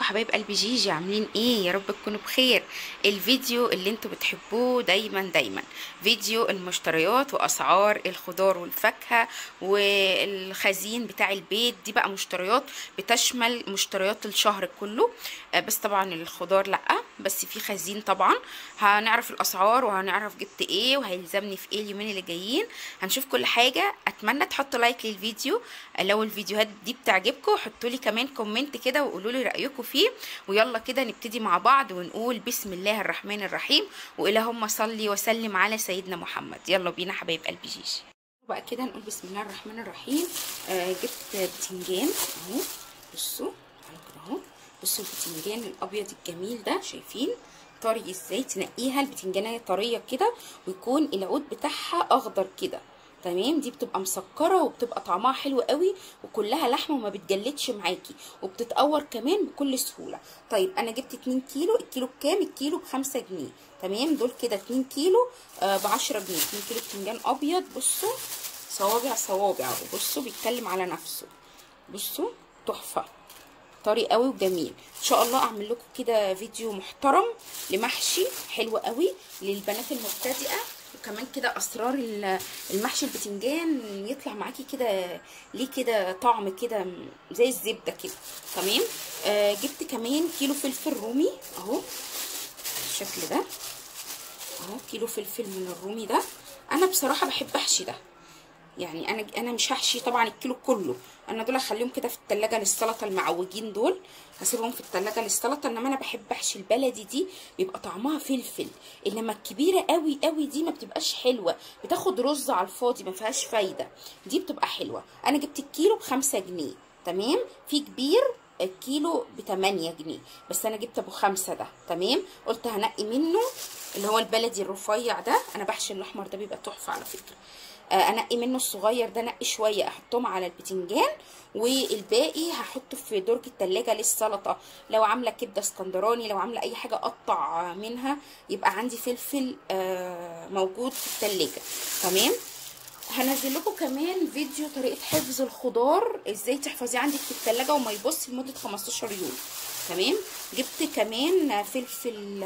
حبايب قلبي جيجي عاملين ايه يا رب تكونوا بخير الفيديو اللي انتوا بتحبوه دايما دايما فيديو المشتريات واسعار الخضار والفاكهه والخزين بتاع البيت دي بقى مشتريات بتشمل مشتريات الشهر كله آه، بس طبعا الخضار لا بس في خزين طبعا هنعرف الاسعار وهنعرف جبت ايه وهيلزمني في ايه اليومين اللي جايين هنشوف كل حاجه اتمنى تحطوا لايك للفيديو آه، لو الفيديوهات دي بتعجبكم حطوا لي كمان كومنت كده وقولوا لي رايكم فيه ويلا كده نبتدي مع بعض ونقول بسم الله الرحمن الرحيم والهما صلي وسلم على سيدنا محمد يلا بينا حبايب قلبي جيجي بقى كده نقول بسم الله الرحمن الرحيم آه جبت بتنجان اهو بصوا تعالوا كده اهو بصوا البتنجان الابيض الجميل ده شايفين طري ازاي تنقيها البتنجانيه طريه كده ويكون العود بتاعها اخضر كده تمام دي بتبقى مسكره وبتبقى طعمها حلو قوي وكلها لحمه وما بتجلدش معاكي وبتتقور كمان بكل سهوله طيب انا جبت 2 كيلو الكيلو بكام الكيلو ب 5 جنيه تمام دول كده 2 كيلو آه ب 10 جنيه 2 كيلو بتنجان ابيض بصوا صوابع صوابع وبصوا بيتكلم على نفسه بصوا تحفه طري قوي وجميل ان شاء الله اعمل لكم كده فيديو محترم لمحشي حلو قوي للبنات المبتدئه وكمان كده اسرار المحشي البتنجان يطلع معاكي كده ليه كده طعم كده زي الزبده كده تمام آه جبت كمان كيلو فلفل رومي اهو بالشكل ده اهو كيلو فلفل من الرومي ده انا بصراحه بحب احشي ده يعني انا انا مش هحشي طبعا الكيلو كله انا دول هخليهم كده في التلاجة للسلطه المعوجين دول هسيبهم في التلاجة للسلطه انما انا بحب احشي البلدي دي بيبقى طعمها فلفل انما الكبيره قوي قوي دي ما بتبقاش حلوه بتاخد رز على الفاضي ما فيهاش فايده دي بتبقى حلوه انا جبت الكيلو بخمسة جنيه تمام في كبير الكيلو ب 8 جنيه بس انا جبت ابو خمسة ده تمام قلت هنقي منه اللي هو البلدي الرفيع ده انا بحشي الاحمر ده بيبقى تحفه على فكره انقي منه الصغير ده انقي شويه احطهم على البتنجان والباقي هحطه في درج التلاجة للسلطه لو عامله كبده اسكندراني لو عامله اي حاجه اقطع منها يبقى عندي فلفل موجود في التلاجة تمام هنزل لكم كمان فيديو طريقه حفظ الخضار ازاي تحفظيه عندك في التلاجة وما يبص لمده 15 يوم تمام جبت كمان فلفل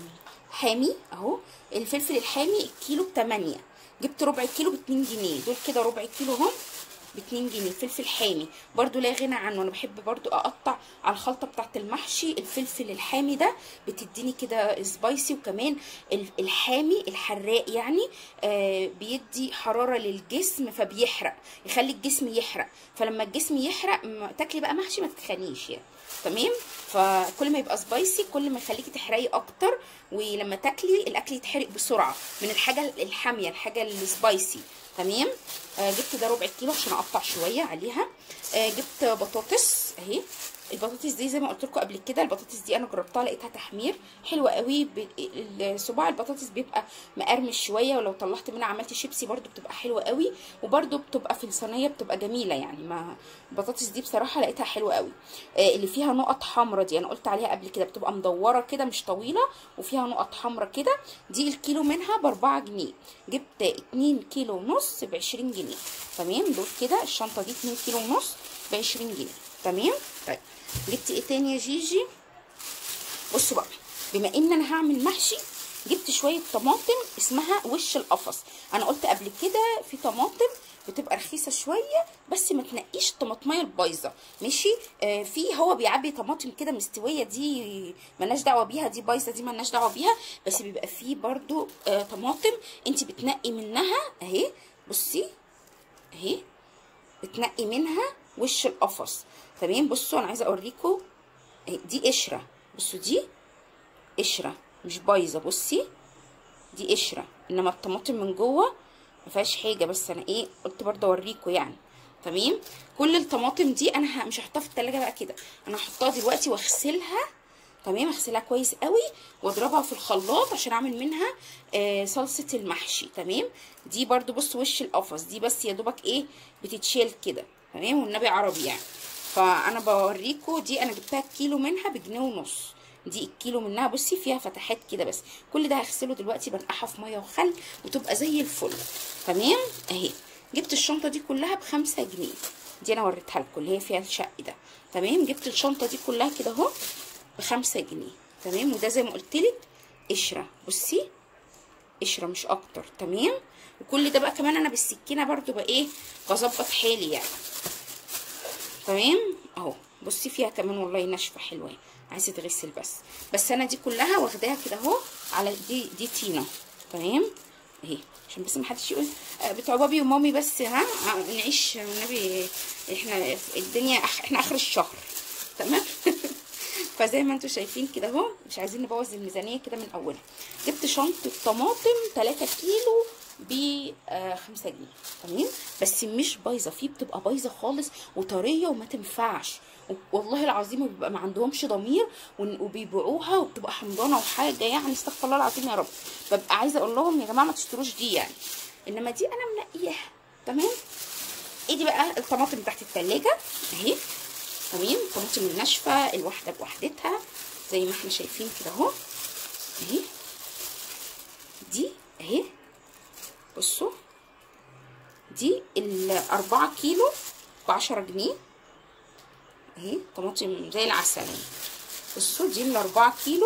حامي اهو الفلفل الحامي الكيلو ب 8 جبت ربع كيلو ب 2 جنيه دول كده ربع كيلو هم ب 2 جنيه فلفل حامي برده لا غنى عنه انا بحب برده اقطع على الخلطه بتاعه المحشي الفلفل الحامي ده بتديني كده سبايسي وكمان الحامي الحراق يعني آه بيدي حراره للجسم فبيحرق يخلي الجسم يحرق فلما الجسم يحرق تاكلي بقى محشي ما تتخنيش يعني تمام فكل ما يبقى سبايسي كل ما يخليكي تحرقي اكتر ولما تاكلي الاكل يتحرق بسرعه من الحاجه الحاميه الحاجه السبايسي تمام آه جبت ده ربع كيلو عشان اقطع شويه عليها آه جبت بطاطس اهي البطاطس دي زي ما قلت لكم قبل كده البطاطس دي انا جربتها لقيتها تحمير حلوه قوي صباع البطاطس بيبقى مقرمش شويه ولو طلعت منها عملت شيبسي برده بتبقى حلوه قوي وبرده بتبقى في الصينيه بتبقى جميله يعني ما البطاطس دي بصراحه لقيتها حلوه قوي آه اللي فيها نقط حمراء دي انا قلت عليها قبل كده بتبقى مدوره كده مش طويله وفيها نقط حمراء كده دي الكيلو منها ب 4 جنيه جبت 2 كيلو ونص ب 20 جنيه تمام دول كده الشنطه دي 2 كيلو ونص ب 20 جنيه تمام طيب جبت ايه تاني يا جيجي بصوا بقى بما ان انا هعمل محشي جبت شويه طماطم اسمها وش القفص انا قلت قبل كده في طماطم بتبقى رخيصه شويه بس ما تنقيش الطماطميه البايظه ماشي آه في هو بيعبي طماطم كده مستويه دي ملناش دعوه بيها دي بايظه دي ملناش دعوه بيها بس بيبقى فيه برده آه طماطم انت بتنقي منها اهي بصي اهي بتنقي منها وش القفص تمام بصوا انا عايزه اوريكم دي قشره بصوا دي قشره مش بايظه بصي دي قشره انما الطماطم من جوه ما فيهاش حاجه بس انا ايه قلت برضه اوريكم يعني تمام كل الطماطم دي انا مش هحطها في التلاجة بقى كده انا هحطها دلوقتي واغسلها تمام اغسلها كويس قوي واضربها في الخلاط عشان اعمل منها آه صلصه المحشي تمام دي برضو بص وش القفص دي بس يا دوبك ايه بتتشيل كده تمام والنبي عربي يعني فانا بوريكم دي انا جبتها كيلو منها بجنيه ونص دي الكيلو منها بصي فيها فتحات كده بس كل ده هغسله دلوقتي بنقعها في ميه وخل وتبقى زي الفل تمام اهي جبت الشنطه دي كلها بخمسة جنيه دي انا وريتها لكم اللي هي فيها الشق ده تمام جبت الشنطه دي كلها كده اهو بخمسة جنيه تمام وده زي ما قلت لك قشره بصي قشره مش اكتر تمام وكل ده بقى كمان انا بالسكينه برضو بقى ايه بظبط حالي يعني تمام اهو بصي فيها كمان والله ناشفه حلوه عايزه تغسل بس بس انا دي كلها واخداها كده اهو على دي دي طينه تمام اهي عشان بس ما حدش يقول آه، بتوع بابي ومامي بس ها آه، نعيش والنبي احنا الدنيا أخ... احنا اخر الشهر تمام فزي ما انتم شايفين كده اهو مش عايزين نبوظ الميزانيه كده من اولها جبت شنطه طماطم 3 كيلو ب 5 جنيه تمام بس مش بايظه فيه بتبقى بايظه خالص وطريه وما تنفعش والله العظيم بيبقى ما عندهمش ضمير ون- وبيبيعوها وبتبقى حمضانه وحاجه يعني استغفر الله العظيم يا رب ببقى عايزه اقول لهم يا جماعه ما تشتروش دي يعني انما دي انا منقياها تمام ايه دي بقى الطماطم تحت التلاجة اهي تمام الطماطم الناشفه الواحده بوحدتها زي ما احنا شايفين كده اهو اهي دي اهي بصوا دي الأربعة كيلو بعشرة جنيه اهي طماطم زي العسل اهي بصوا دي الأربعة كيلو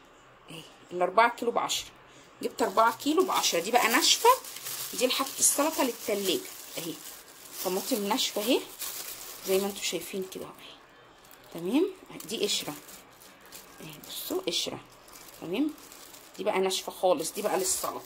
اهي الأربعة كيلو بعشرة جبت أربعة كيلو بعشرة دي بقى ناشفة دي لحبة السلطة للتلاجة اهي طماطم ناشفة اهي زي ما انتوا شايفين كده اهو اهي تمام دي قشرة اهي بصوا قشرة تمام دي بقى ناشفة خالص دي بقى للسلطة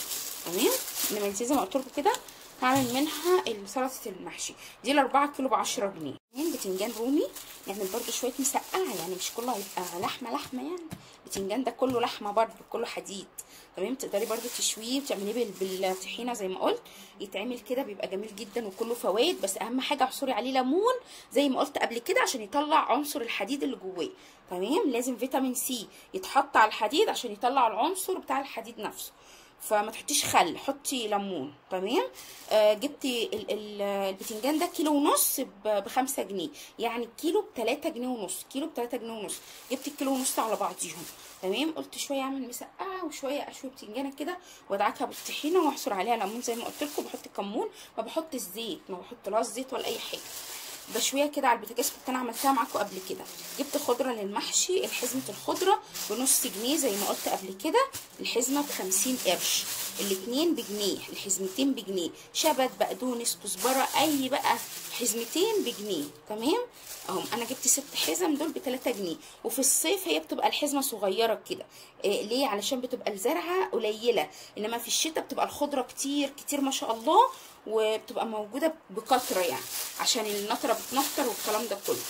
تمام انما انت زي ما قلت لكم كده هعمل منها سلطه المحشي دي الأربعة كيلو بعشرة جنيه اتنين بتنجان رومي نعمل برده شويه مسقعه يعني مش كله هيبقى لحمه لحمه يعني البتنجان ده كله لحمه برده كله حديد تمام تقدري برده تشويه وتعمليه بال- بالطحينه زي ما قلت يتعمل كده بيبقى جميل جدا وكله فوائد بس اهم حاجه اعصري عليه ليمون زي ما قلت قبل كده عشان يطلع عنصر الحديد اللي جواه تمام لازم فيتامين سي يتحط على الحديد عشان يطلع العنصر بتاع الحديد نفسه فما تحطيش خل حطي ليمون تمام آه جبتي ال- ال- البتنجان ده كيلو ونص ب- بخمسة جنيه يعني الكيلو بتلاتة جنيه ونص كيلو بتلاتة جنيه ونص جبت الكيلو ونص على بعضيهم تمام قلت شويه اعمل مسقعه وشويه اشوي بتنجانه كده وادعكها بالطحينه واحصر عليها ليمون زي ما قلت لكم بحط كمون ما بحط الزيت ما بحط لا زيت ولا اي حاجه بشويه كده على البوتاجاز كنت انا عملتها معاكم قبل كده جبت خضره للمحشي الحزمه الخضره بنص جنيه زي ما قلت قبل كده الحزمه بخمسين قرش الاتنين بجنيه الحزمتين بجنيه شبت بقدونس كزبره اي بقى حزمتين بجنيه تمام اهم انا جبت ست حزم دول بتلاتة جنيه وفي الصيف هي بتبقى الحزمه صغيره كده إيه ليه علشان بتبقى الزرعه قليله انما في الشتاء بتبقى الخضره كتير كتير ما شاء الله وبتبقى موجوده بكثره يعني عشان النطره بتنطر والكلام ده كله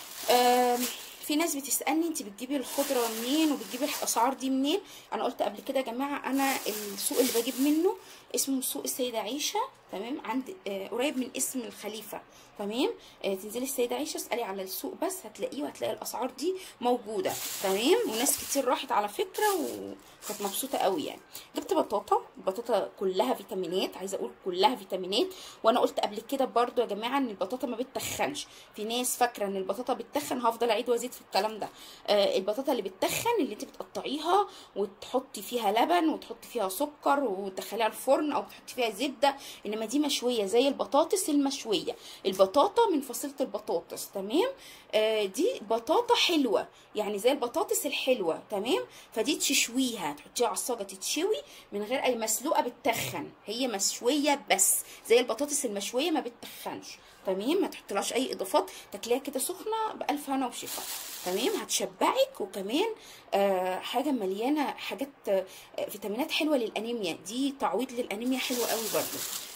آم، في ناس بتسالني انت بتجيبي الخضره منين وبتجيبي الاسعار دي منين انا قلت قبل كده يا جماعه انا السوق اللي بجيب منه اسمه سوق السيده عيشه تمام عند آه، قريب من اسم الخليفه تمام آه، تنزلي السيده عيشه اسالي على السوق بس هتلاقيه وهتلاقي الاسعار دي موجوده تمام وناس كتير راحت على فكره وكانت مبسوطه قوي يعني جبت بطاطا البطاطا كلها فيتامينات عايزه اقول كلها فيتامينات وانا قلت قبل كده برضو يا جماعه ان البطاطا ما بتتخنش في ناس فاكره ان البطاطا بتتخن هفضل اعيد وازيد في الكلام ده آه البطاطا اللي بتتخن اللي انت بتقطعيها وتحطي فيها لبن وتحطي فيها سكر وتدخليها الفرن او تحطي فيها زبده انما دي مشويه زي البطاطس المشويه البطاطا من فصيله البطاطس تمام آه دي بطاطا حلوه يعني زي البطاطس الحلوه تمام فدي تشويها تحطيها على الصاجه تتشوي من غير اي مسلوقه بتتخن هي مشويه بس زي البطاطس المشويه ما بتتخنش تمام ما تحطلهاش اي اضافات تاكليها كده سخنه بالف هنا وشفا تمام هتشبعك وكمان آه حاجه مليانه حاجات آه فيتامينات حلوه للانيميا دي تعويض للانيميا حلوه قوي برده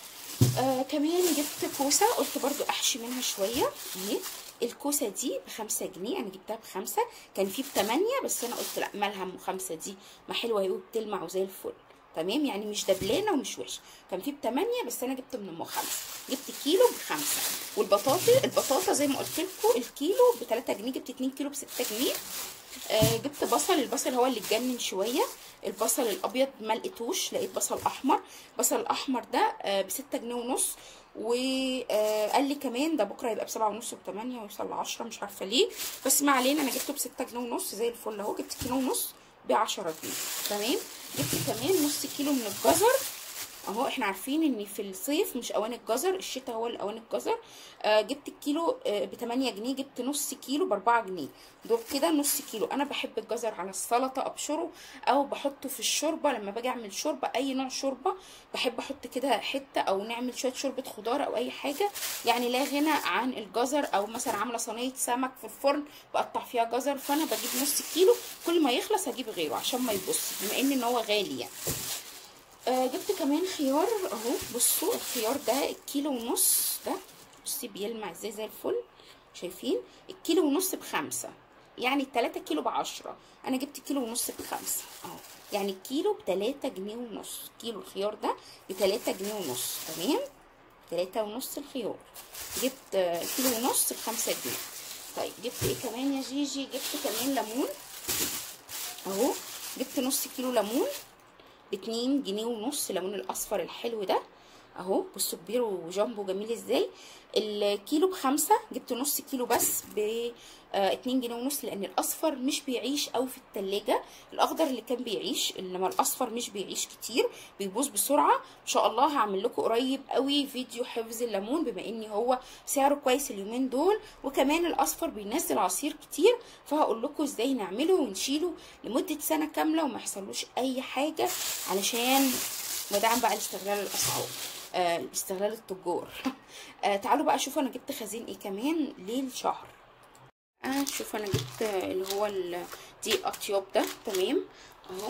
آه كمان جبت كوسه قلت برضو احشي منها شويه اهي الكوسه دي بخمسة جنيه انا جبتها بخمسة كان في بتمانية بس انا قلت لا مالها ام خمسة دي ما حلوه اهي وبتلمع وزي الفل تمام يعني مش دبلانه ومش وحشه كان في بتمانية بس انا جبت من ام خمسة جبت كيلو بخمسة والبطاطا البطاطا زي ما قلت لكم الكيلو ب 3 جنيه جبت 2 كيلو ب 6 جنيه آه جبت بصل البصل هو اللي اتجنن شويه البصل الابيض ما لقيتوش لقيت بصل احمر بصل الاحمر ده آه ب 6 جنيه ونص وقال لي كمان ده بكره يبقى بسبعة ونص وبتمانية ويوصل لعشرة مش عارفه ليه بس ما علينا انا جبته بستة جنيه ونص زي الفل اهو جبت كيلو ونص بعشرة جنيه تمام جبت كمان نص كيلو من الجزر اهو احنا عارفين ان في الصيف مش اوان الجزر الشتاء هو اللي اوان الجزر آه جبت الكيلو آه ب 8 جنيه جبت نص كيلو ب 4 جنيه دول كده نص كيلو انا بحب الجزر على السلطه ابشره او بحطه في الشوربه لما باجي اعمل شوربه اي نوع شوربه بحب احط كده حته او نعمل شويه شوربه خضار او اي حاجه يعني لا غنى عن الجزر او مثلا عامله صينيه سمك في الفرن بقطع فيها جزر فانا بجيب نص كيلو كل ما يخلص هجيب غيره عشان ما يبص بما ان ان هو غالي يعني آه جبت كمان خيار اهو بصوا الخيار ده الكيلو ونص ده بصي بيلمع ازاي زي الفل شايفين الكيلو ونص بخمسة يعني التلاتة كيلو بعشرة انا جبت كيلو ونص بخمسة اهو يعني الكيلو بتلاتة جنيه ونص كيلو الخيار ده بتلاتة جنيه ونص تمام تلاتة ونص الخيار جبت آه كيلو ونص بخمسة جنيه طيب جبت ايه كمان يا جيجي جبت كمان ليمون اهو جبت نص كيلو ليمون باتنين جنيه ونص الليمون الاصفر الحلو ده اهو بصوا كبير وجامبو جميل ازاي الكيلو بخمسة جبت نص كيلو بس ب آه اتنين جنيه ونص لان الاصفر مش بيعيش قوي في التلاجة الاخضر اللي كان بيعيش انما الاصفر مش بيعيش كتير بيبوظ بسرعة ان شاء الله هعمل لكم قريب قوي فيديو حفظ الليمون بما ان هو سعره كويس اليومين دول وكمان الاصفر بينزل عصير كتير فهقول لكم ازاي نعمله ونشيله لمدة سنة كاملة وما يحصلوش اي حاجة علشان ودعم بقى لاستغلال الاسعار آه استغلال التجار آه تعالوا بقى شوفوا انا جبت خزين ايه كمان للشهر آه شوف انا جبت اللي هو دي اطياب ده تمام اهو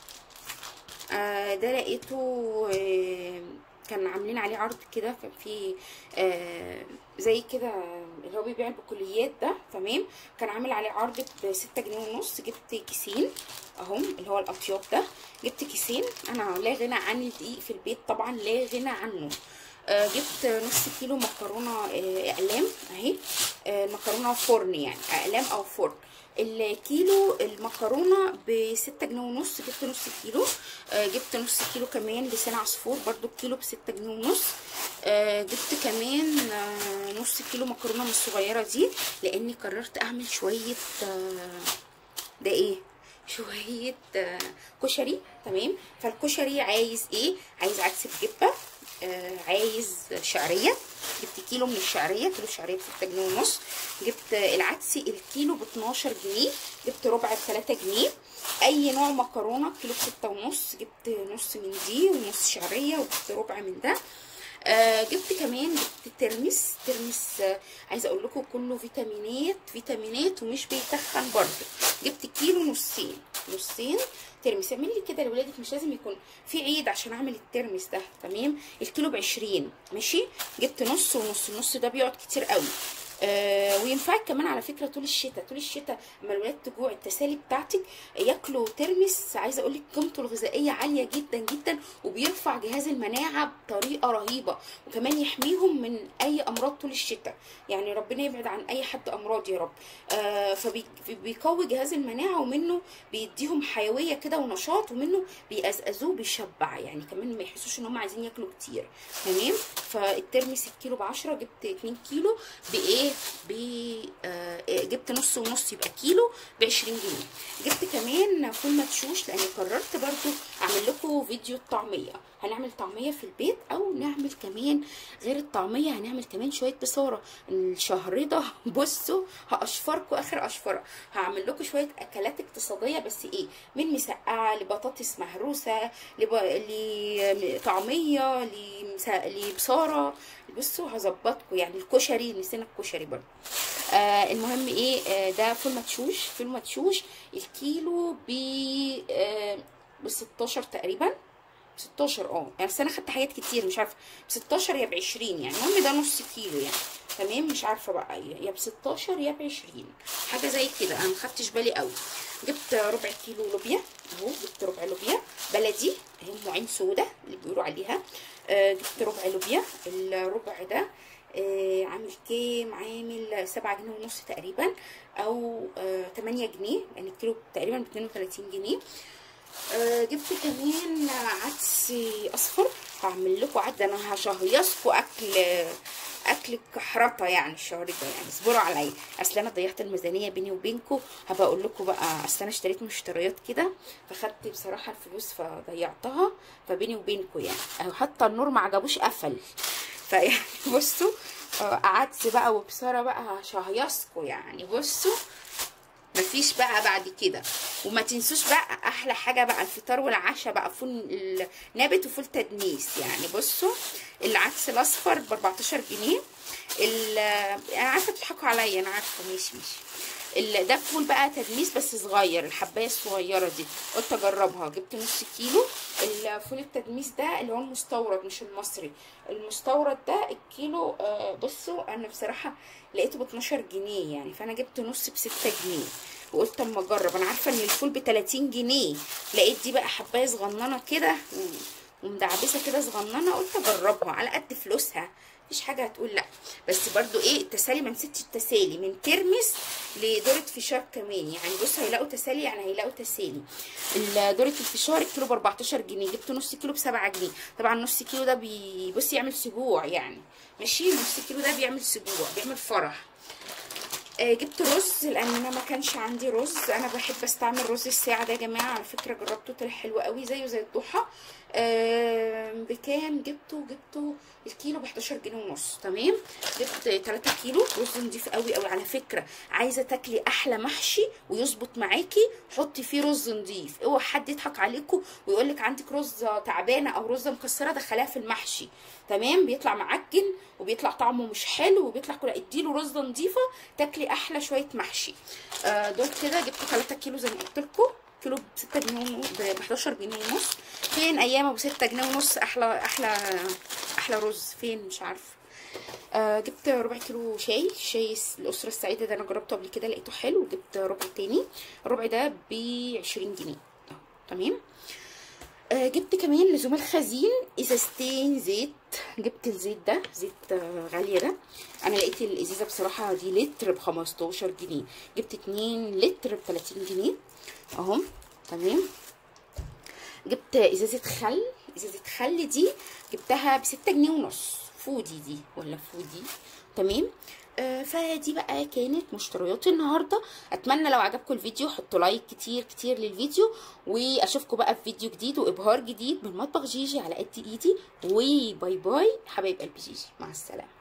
آه ده لقيته آه كان عاملين عليه عرض كده كان في آه زي كده اللي هو بيبيع البقوليات ده تمام كان عامل عليه عرض بستة جنيه ونص جبت كيسين اهو اللي هو الاطياب ده جبت كيسين انا لا غنى عن الدقيق في البيت طبعا لا غنى عنه آه جبت نص كيلو مكرونه آه اقلام اهي آه مكرونه فرن يعني اقلام او فرن الكيلو المكرونه بستة جنيه ونص جبت نص كيلو آه جبت نص كيلو كمان لسان عصفور برضو الكيلو بستة جنيه ونص آه جبت كمان آه نص كيلو مكرونه من الصغيره دي لاني قررت اعمل شويه آه ده ايه شويه آه كشري تمام فالكشري عايز ايه عايز عدس بجبه آه عايز شعريه جبت كيلو من الشعريه كيلو شعريه ب 6 جنيه ونص جبت العدس الكيلو ب 12 جنيه جبت ربع ب 3 جنيه اي نوع مكرونه كيلو ب 6 ونص جبت نص من دي ونص شعريه وجبت ربع من ده آه جبت كمان جبت ترمس ترمس آه عايزه اقول لكم كله فيتامينات فيتامينات ومش بيتخن برضه جبت كيلو نصين نصين ترمس اعملي لي كده لاولادك مش لازم يكون في عيد عشان اعمل الترمس ده تمام الكيلو ب 20 ماشي جبت نص ونص النص ده بيقعد كتير قوي آه وينفعك كمان على فكره طول الشتاء طول الشتاء اما الولاد تجوع التسالي بتاعتك ياكلوا ترمس عايزه اقول لك قيمته الغذائيه عاليه جدا جدا وبيرفع جهاز المناعه بطريقه رهيبه وكمان يحميهم من اي امراض طول الشتاء يعني ربنا يبعد عن اي حد امراض يا رب آه فبيقوي جهاز المناعه ومنه بيديهم حيويه كده ونشاط ومنه بيقزقزوه بيشبع يعني كمان ما يحسوش ان هم عايزين ياكلوا كتير تمام فالترمس الكيلو ب 10 جبت 2 كيلو بايه ب آه جبت نص ونص يبقى كيلو ب 20 جنيه جبت كمان فول مدشوش لاني قررت برضو اعمل لكم فيديو الطعميه هنعمل طعميه في البيت او نعمل كمان غير الطعميه هنعمل كمان شويه بصاره الشهر ده بصوا هاشفركم اخر اشفره هعمل لكم شويه اكلات اقتصاديه بس ايه من مسقعه لبطاطس مهروسه لب... لطعميه لمس... لبصاره بصوا هظبطكم يعني الكشري نسينا الكشري برضه آه المهم ايه آه ده فول مدشوش فول مدشوش الكيلو ب آه ب 16 تقريبا 16 اه يعني بس انا خدت حاجات كتير مش عارفه ب 16 يا ب 20 يعني المهم ده نص كيلو يعني تمام مش عارفه بقى يا ب 16 يا ب 20 حاجه زي كده انا ما خدتش بالي قوي جبت ربع كيلو لوبيا اهو جبت ربع لوبيا بلدي اهي ام عين سودا اللي بيقولوا عليها آه جبت ربع لوبيا الربع ده آه عامل كام عامل سبعة جنيه ونص تقريبا او آه 8 جنيه يعني الكيلو تقريبا ب 32 جنيه آه جبت كمان عدس اصفر هعمل لكم عدس انا هشهيصكم اكل اكل كحرطه يعني الشهر ده يعني اصبروا عليا اصل انا ضيعت الميزانيه بيني وبينكم هبقى اقول لكم بقى اصل انا اشتريت مشتريات كده فخدت بصراحه الفلوس فضيعتها فبيني وبينكم يعني اهو حتى النور ما عجبوش قفل فيعني بصوا آه، عدس بقى وبصاره بقى شهيصكوا يعني بصوا مفيش بقى بعد كده وما تنسوش بقى احلى حاجه بقى الفطار والعشاء بقى فول نابت وفول تدميس يعني بصوا العدس الاصفر ب 14 جنيه ال- انا عارفه بتضحكوا عليا انا عارفه ماشي ماشي ال- ده فول بقى تدميس بس صغير الحبايه الصغيره دي قلت اجربها جبت نص كيلو الفول التدميس ده اللي هو المستورد مش المصري المستورد ده الكيلو آه، بصوا انا بصراحه لقيته ب 12 جنيه يعني فانا جبت نص ب 6 جنيه وقلت اما اجرب انا عارفه ان الفول ب 30 جنيه لقيت دي بقى حبايه صغننه كده و- ومدعبسه كده صغننه قلت اجربها على قد فلوسها مفيش حاجه هتقول لا بس برضو ايه التسالي ما نسيتش التسالي من ترمس لدورة فشار كمان يعني بص هيلاقوا تسالي يعني هيلاقوا تسالي ال- دورة الفشار الكيلو ب 14 جنيه جبت نص كيلو ب 7 جنيه طبعا نص كيلو ده بي بص يعمل سبوع يعني ماشي نص كيلو ده بيعمل سبوع بيعمل فرح آه، جبت رز لان انا ما كانش عندي رز انا بحب استعمل رز الساعه ده يا جماعه على فكره جربته طلع حلو قوي زيه زي الضحى آه، بكام جبته جبته الكيلو ب 11 جنيه ونص تمام جبت 3 كيلو رز نضيف قوي قوي على فكره عايزه تاكلي احلى محشي ويظبط معاكي حطي فيه رز نضيف اوعى حد يضحك عليكم ويقول لك عندك رز تعبانه او رز مكسره دخليها في المحشي تمام بيطلع معجن وبيطلع طعمه مش حلو وبيطلع كله اديله رزه نضيفه تاكلي احلى شويه محشي آه دول كده جبت 3 كيلو زي ما قلت لكم كيلو ب 6 جنيه ونص ب 11 جنيه ونص فين ايام ابو 6 جنيه ونص احلى احلى احلى رز فين مش عارفه آه جبت ربع كيلو شاي شاي الاسره السعيده ده انا جربته قبل كده لقيته حلو جبت ربع تاني الربع ده ب 20 جنيه اهو تمام آه جبت كمان لزوم الخزين ازازتين زيت جبت الزيت ده زيت آه غاليه ده انا لقيت الازازه بصراحه دي لتر ب 15 جنيه جبت 2 لتر ب 30 جنيه اهو تمام جبت ازازه خل ازازه خل دي جبتها ب 6 جنيه ونص فودي دي ولا فودي تمام آه فدي بقى كانت مشترياتي النهارده اتمنى لو عجبكم الفيديو حطوا لايك كتير كتير للفيديو واشوفكم بقى في فيديو جديد وابهار جديد من مطبخ جيجي على قد ايدي وباي باي حبايب قلبي جيجي مع السلامه